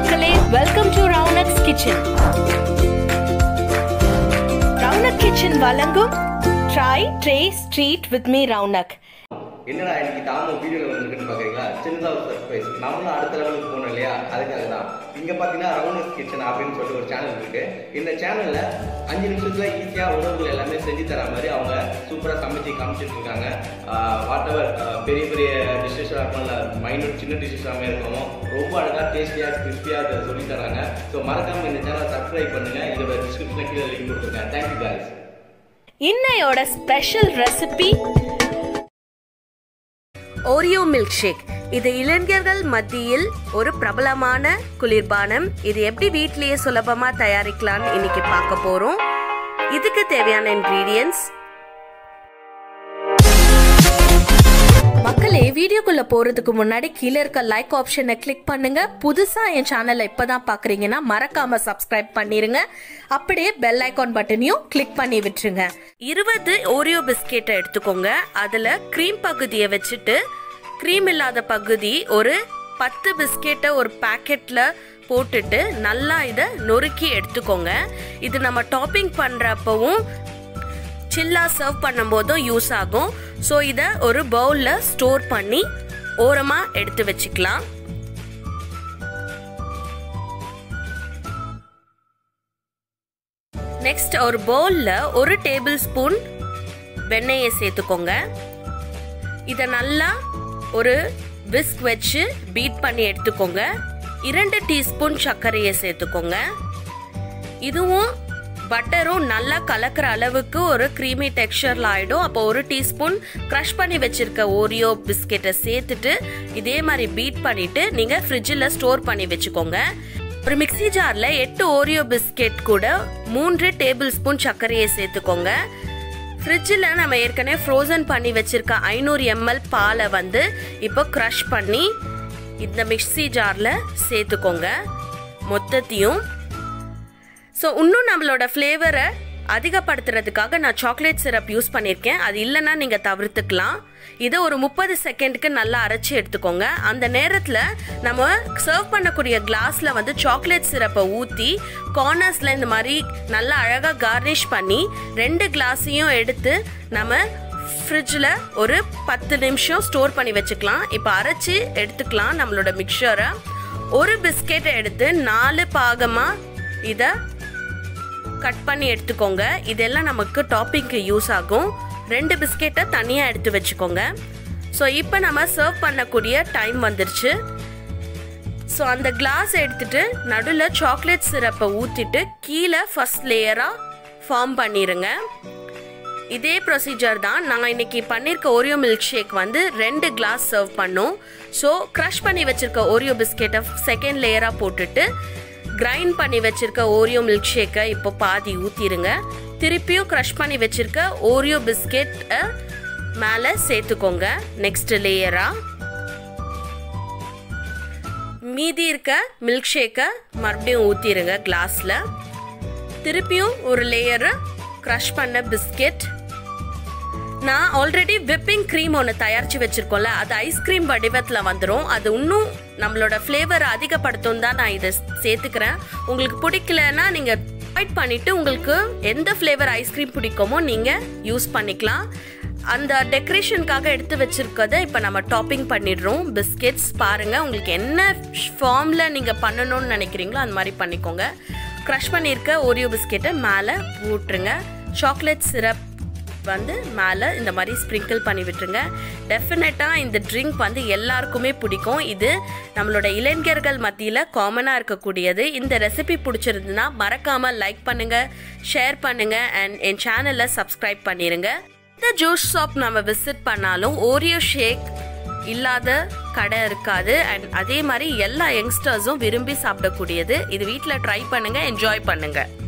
மக்களே welcome to Raunak's kitchen Raunak kitchen வழங்கும் try trace treat with me Raunak என்னடா இன்னைக்கு தாமோ வீடியோல வந்திருக்குன்னு பாக்குறீங்களா சின்னதா ஒரு சர்ப்ரைஸ் நம்மளும் அடுத்த லெவலுக்கு போகணும் இல்லையா அதுக்காக தான் இங்க பாத்தீங்கன்னா ரவுனஸ் கிச்சன் அப்படின்னு சொல்லிட்டு ஒரு சேனல் இருக்கு இந்த சேனல்ல அஞ்சு நிமிஷத்துல ஈஸியா உணவுகள் எல்லாமே செஞ்சு தர மாதிரி அவங்க சூப்பரா சமைச்சு காமிச்சிட்டு இருக்காங்க வாட் எவர் பெரிய பெரிய டிஷ்ஷஸாக இருக்கும் இல்லை மைனூட் சின்ன டிஷ்ஷஸாக இருக்கணும் ரொம்ப அழகா டேஸ்டியா கிறிஸ்பியா அதை சொல்லி தராங்க ஸோ மறக்காம இந்த சேனலை சப்ஸ்கிரைப் பண்ணுங்க இதோட டிஸ்கிரிப்ஷன்ல கீழே லிங்க் கொடுத்துருக்கேன் தேங்க்யூ guys இன்னையோட special recipe Oreo milk shake இது இளைஞர்கள் மத்தியில் ஒரு பிரபலமான குளிர்பானம் இது எப்படி வீட்லயே சுலபமா தயாரிக்கலாம்னு இன்னைக்கு பார்க்க போறோம் இதுக்கு தேவையான இன்கிரீடியன்ஸ் மக்களே வீடியோக்குள்ள போறதுக்கு முன்னாடி கீழே இருக்க லைக் ஆப்ஷனை கிளிக் பண்ணுங்க புதுசா என் சேனலை இப்பதான் பாக்குறீங்கன்னா மறக்காம சப்ஸ்கிரைப் பண்ணிருங்க அப்படியே பெல் ஐகான் பட்டனையும் கிளிக் பண்ணி விட்டுருங்க இருபது ஓரியோ பிஸ்கெட்டை எடுத்துக்கோங்க அதுல க்ரீம் பகுதியை வச்சுட்டு க்ரீம் இல்லாத பகுதி ஒரு பத்து பிஸ்கெட்டை ஒரு பாக்கெட்ல போட்டுட்டு நல்லா இதை நொறுக்கி எடுத்துக்கோங்க இது நம்ம டாப்பிங் பண்றப்பவும் சில்லா சர்வ் பண்ணும்போதும் யூஸ் ஆகும் ஸோ இதை ஒரு பவுலில் ஸ்டோர் பண்ணி ஓரமாக எடுத்து வச்சுக்கலாம் நெக்ஸ்ட் ஒரு பவுலில் ஒரு டேபிள் ஸ்பூன் வெண்ணெயை சேர்த்துக்கோங்க இதை நல்லா ஒரு விஸ்க் வச்சு பீட் பண்ணி எடுத்துக்கோங்க இரண்டு டீஸ்பூன் சர்க்கரையை சேர்த்துக்கோங்க இதுவும் பட்டரும் நல்லா கலக்கிற அளவுக்கு ஒரு க்ரீமி டெக்ஸ்சர்ல ஆயிடும் அப்போ ஒரு டீஸ்பூன் க்ரஷ் பண்ணி வச்சிருக்க ஓரியோ பிஸ்கெட்டை சேர்த்துட்டு இதே மாதிரி பீட் பண்ணிட்டு நீங்க ஃப்ரிட்ஜில் ஸ்டோர் பண்ணி வச்சுக்கோங்க ஒரு மிக்ஸி ஜார்ல எட்டு ஓரியோ பிஸ்கெட் கூட மூன்று டேபிள் ஸ்பூன் சர்க்கரையை சேர்த்துக்கோங்க ஃப்ரிட்ஜில் நம்ம ஏற்கனவே ஃப்ரோசன் பண்ணி வச்சிருக்க ஐநூறு எம்எல் பாலை வந்து இப்போ க்ரஷ் பண்ணி இந்த மிக்ஸி ஜாரில் சேர்த்துக்கோங்க மொத்தத்தையும் ஸோ இன்னும் நம்மளோட ஃப்ளேவரை அதிகப்படுத்துறதுக்காக நான் சாக்லேட் சிரப் யூஸ் பண்ணியிருக்கேன் அது இல்லைன்னா நீங்கள் தவிர்த்துக்கலாம் இதை ஒரு முப்பது செகண்டுக்கு நல்லா அரைச்சி எடுத்துக்கோங்க அந்த நேரத்தில் நம்ம சர்வ் பண்ணக்கூடிய கிளாஸில் வந்து சாக்லேட் சிரப்பை ஊற்றி கார்னர்ஸில் இந்த மாதிரி நல்லா அழகாக கார்னிஷ் பண்ணி ரெண்டு கிளாஸையும் எடுத்து நம்ம ஃப்ரிட்ஜில் ஒரு பத்து நிமிஷம் ஸ்டோர் பண்ணி வச்சுக்கலாம் இப்போ அரைச்சி எடுத்துக்கலாம் நம்மளோட மிக்சரை ஒரு பிஸ்கெட்டை எடுத்து நாலு பாகமாக இதை கட் பண்ணி எடுத்துக்கோங்க இதெல்லாம் நமக்கு டாப்பிங்க்கு யூஸ் ஆகும் ரெண்டு பிஸ்கெட்டை தனியாக எடுத்து வச்சுக்கோங்க ஸோ இப்போ நம்ம சர்வ் பண்ணக்கூடிய டைம் வந்துருச்சு ஸோ அந்த கிளாஸ் எடுத்துட்டு நடுவில் சாக்லேட் சிரப்பை ஊற்றிட்டு கீழே ஃபஸ்ட் லேயராக ஃபார்ம் பண்ணிடுங்க இதே ப்ரொசீஜர் தான் நான் இன்னைக்கு பண்ணியிருக்க ஓரியோ மில்க் ஷேக் வந்து ரெண்டு கிளாஸ் சர்வ் பண்ணோம் ஸோ க்ரஷ் பண்ணி வச்சிருக்க ஓரியோ பிஸ்கெட்டை செகண்ட் லேயராக போட்டுட்டு கிரைண்ட் பண்ணி வச்சிருக்க ஓரியோ மில்க் ஷேக்கை இப்போ பாதி ஊற்றிடுங்க திருப்பியும் க்ரஷ் பண்ணி வச்சிருக்க ஓரியோ பிஸ்கெட்டை மேலே சேர்த்துக்கோங்க நெக்ஸ்ட் லேயராக மீதி இருக்க மில்க் ஷேக்கை மறுபடியும் ஊற்றிடுங்க கிளாஸில் திருப்பியும் ஒரு லேயரு க்ரஷ் பண்ண பிஸ்கெட் நான் ஆல்ரெடி விப்பிங் க்ரீம் ஒன்று தயாரித்து வச்சுருக்கோம்ல அது ஐஸ்கிரீம் வடிவத்தில் வந்துடும் அது இன்னும் நம்மளோட ஃப்ளேவரை அதிகப்படுத்தும் தான் நான் இதை சேர்த்துக்கிறேன் உங்களுக்கு பிடிக்கலன்னா நீங்கள் அவாய்ட் பண்ணிவிட்டு உங்களுக்கு எந்த ஃப்ளேவர் ஐஸ்கிரீம் பிடிக்குமோ நீங்கள் யூஸ் பண்ணிக்கலாம் அந்த டெக்கரேஷனுக்காக எடுத்து வச்சுருக்கதை இப்போ நம்ம டாப்பிங் பண்ணிடுறோம் பிஸ்கெட்ஸ் பாருங்கள் உங்களுக்கு என்ன ஃபார்மில் நீங்கள் பண்ணணும்னு நினைக்கிறீங்களோ அந்த மாதிரி பண்ணிக்கோங்க க்ரஷ் பண்ணியிருக்க ஓரியோ பிஸ்கெட்டை மேலே போட்டுருங்க சாக்லேட் சிரப் வந்து மேலே இந்த மாதிரி ஸ்ப்ரிங்கிள் பண்ணி விட்டுருங்க டெஃபினட்டாக இந்த ட்ரிங்க் வந்து எல்லாருக்குமே பிடிக்கும் இது நம்மளோட இளைஞர்கள் மத்தியில் காமனாக இருக்கக்கூடியது இந்த ரெசிபி பிடிச்சிருந்துன்னா மறக்காமல் லைக் பண்ணுங்கள் ஷேர் பண்ணுங்கள் அண்ட் என் சேனலை சப்ஸ்கிரைப் பண்ணிடுங்க இந்த ஜூஸ் ஷாப் நம்ம விசிட் பண்ணாலும் ஓரியோ ஷேக் இல்லாத கடை இருக்காது அண்ட் அதே மாதிரி எல்லா யங்ஸ்டர்ஸும் விரும்பி சாப்பிடக்கூடியது இது வீட்டில் ட்ரை பண்ணுங்கள் என்ஜாய் பண்ணுங்கள்